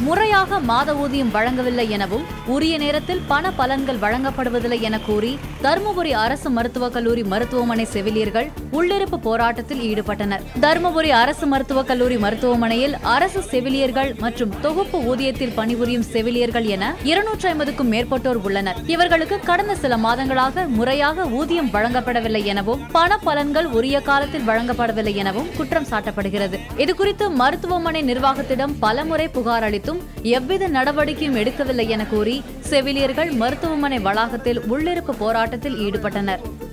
முறையாக மாத ஊதியம் வழங்கவில்லை எனவும் உரிய நேரத்தில் பண பலன்கள் வழங்கப்படுவதில்லை என கூறி தருமபுரி அரசு மருத்துவக் கல்லூரி மருத்துவமனை செவிலியர்கள் உள்ளிருப்பு போராட்டத்தில் ஈடுபட்டனர் தருமபுரி அரசு மருத்துவக் கல்லூரி மருத்துவமனையில் அரசு செவிலியர்கள் மற்றும் தொகுப்பு ஊதியத்தில் பணிபுரியும் செவிலியர்கள் என இருநூற்றி ஐம்பதுக்கும் மேற்பட்டோர் உள்ளனர் இவர்களுக்கு கடந்த சில மாதங்களாக முறையாக ஊதியம் வழங்கப்படவில்லை எனவும் பண பலன்கள் உரிய காலத்தில் வழங்கப்படவில்லை எனவும் குற்றம் சாட்டப்படுகிறது இதுகுறித்து மருத்துவமனை நிர்வாகத்திடம் பலமுறை புகார் அளித்தும் எவ்வித நடவடிக்கையும் எடுக்கவில்லை என கூறி செவிலியர்கள் மருத்துவமனை வளாகத்தில் உள்ளிருப்பு போராட்டத்தில் ஈடுபட்டனர்